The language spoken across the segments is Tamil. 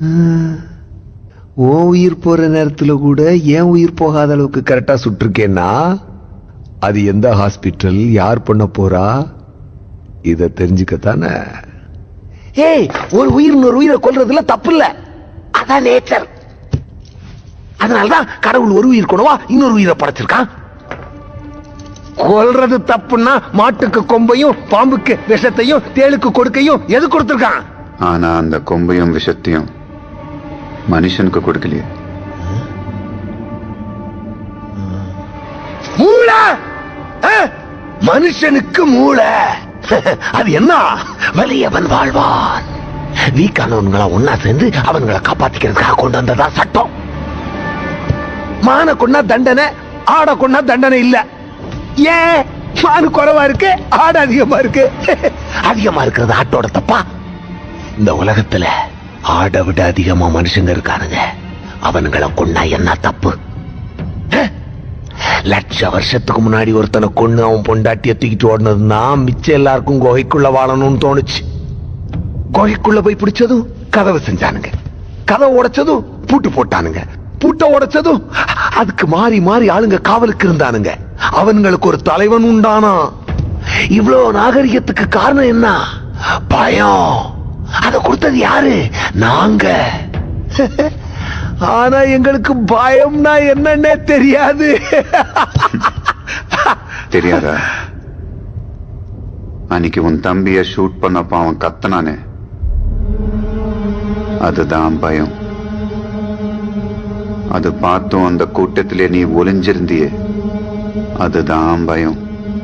உன் உயிர் போற நேரத்துல கூட என் உயிர் போகாத அளவுக்கு கரெக்டா சுட்டிருக்கேன்னா அது எந்த ஹாஸ்பிட்டல் யார் பண்ண போறா இத தெரிஞ்சுக்கத்தானே ஏய் ஒரு உயிர் இன்னொரு உயிரை கொல்றதுல தப்பு இல்ல அதான் நேச்சர் அதனாலதான் கடவுள் ஒரு உயிர் கொண்டவா இன்னொரு உயிரை படைச்சிருக்கான் கொல்றது தப்புன்னா மாட்டுக்கு கொம்பையும் பாம்புக்கு விஷத்தையும் தேளுக்கு கொடுக்கையும் எது கொடுத்திருக்கான் ஆனா அந்த கொம்பையும் விஷத்தையும் மனுஷனுக்கு கொடுக்கலையே மூளை ஆ? மனுஷனுக்கு மூளை அது என்ன வலியவன் வாழ்வான் வீக்கானவன்களா ஒன்னா சேர்ந்து அவன்களை காப்பாத்திக்கிறதுக்காக கொண்டு வந்ததா சட்டம் மான கொண்டா தண்டனை ஆட கொண்டா தண்டனை இல்ல ஏன் மானு குறைவா இருக்கு ஆடு அதிகமா இருக்கு அதிகமா இருக்கிறது ஆட்டோட தப்பா இந்த உலகத்துல ஆடை விட அதிகமா மனுஷங்க இருக்கானுங்க அவனுங்களை கொண்டா என்ன தப்பு லட்ச வருஷத்துக்கு முன்னாடி ஒருத்தனை கொண்டு அவன் பொண்டாட்டிய தூக்கிட்டு ஓடினதுன்னா மிச்சம் எல்லாருக்கும் குகைக்குள்ள வாழணும்னு தோணுச்சு குகைக்குள்ள போய் பிடிச்சதும் கதவை செஞ்சானுங்க கதவை உடைச்சதும் பூட்டு போட்டானுங்க பூட்டை உடைச்சதும் அதுக்கு மாறி மாறி ஆளுங்க காவலுக்கு இருந்தானுங்க அவன்களுக்கு ஒரு தலைவன் உண்டானா இவ்வளவு நாகரிகத்துக்கு காரணம் என்ன பயம் அத கொடுத்தது யாரு நாங்க ஆனா எங்களுக்கு பயம்னா என்னன்னே தெரியாது தெரியாதா அன்னைக்கு உன் தம்பிய ஷூட் பண்ணப்ப அவன் கத்தனானே அதுதான் பயம் அது பார்த்தும் அந்த கூட்டத்திலே நீ ஒளிஞ்சிருந்தியே அதுதான் பயம்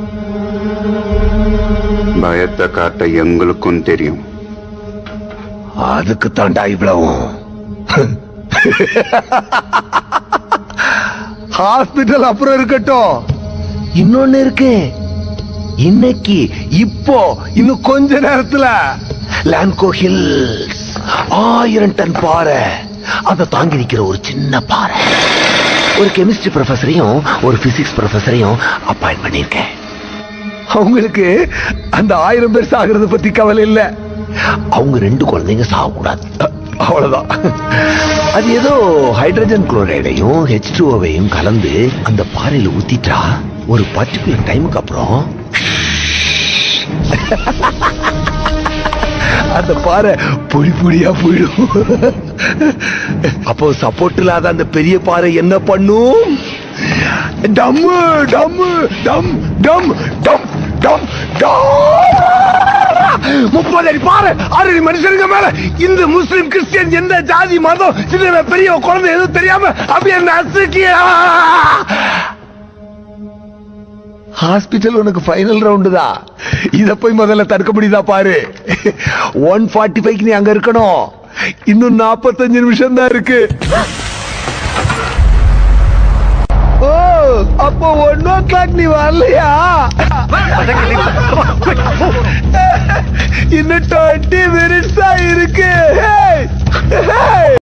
பயத்தை காட்ட எங்களுக்கும் தெரியும் அதுக்கு தாண்டா இவ்வளவும் ஹாஸ்பிட்டல் அப்புறம் இருக்கட்டும் இன்னொன்னு இருக்கு இன்னைக்கு இப்போ இன்னும் கொஞ்ச நேரத்துல லான்கோ ஹில்ஸ் ஆயிரம் டன் பாறை அதை தாங்கி நிக்கிற ஒரு சின்ன பாறை ஒரு கெமிஸ்ட்ரி ப்ரொஃபஸரையும் ஒரு பிசிக்ஸ் ப்ரொஃபஸரையும் அப்பாயிண்ட் பண்ணிருக்கேன் அவங்களுக்கு அந்த ஆயிரம் பேர் சாகிறத பத்தி கவலை இல்ல அவங்க ரெண்டு குழந்தைங்க சாகக்கூடாது அ- அவ்வளவுதான் அது ஏதோ ஹைட்ரஜன் குளோரைடையும் ஹெச் டூஓவையும் கலந்து அந்த பாறையில ஊத்திட்டா ஒரு பர்டிகுலர் டைமுக்கு அப்புறம் அந்த பாறை பொடி பொடியா போயிடும் அப்போ சப்போர்ட் இல்லாத அந்த பெரிய பாறை என்ன பண்ணும் டம்மு டம்மு டம் டம் டம் டம் முப்பது அடி பாரு ஆறு அடி மனுஷனுங்க மேல இந்து முஸ்லிம் கிறிஸ்டியன் எந்த ஜாதி மதம் சின்ன பெரிய குழந்தை எதுவும் தெரியாம அப்படியே நசுக்கியா ஹாஸ்பிட்டல் உனக்கு ஃபைனல் ரவுண்டு தான் இத போய் முதல்ல தடுக்க முடியுதா பாரு ஒன் ஃபார்ட்டி ஃபைவ் நீ அங்க இருக்கணும் இன்னும் நாற்பத்தஞ்சு நிமிஷம் தான் இருக்கு ஓ அப்போ ஒன் ஓ கிளாக் நீ வரலையா இன்னும் டுவெண்ட்டி மினிட்ஸ் தான் இருக்கு Hey! Hey!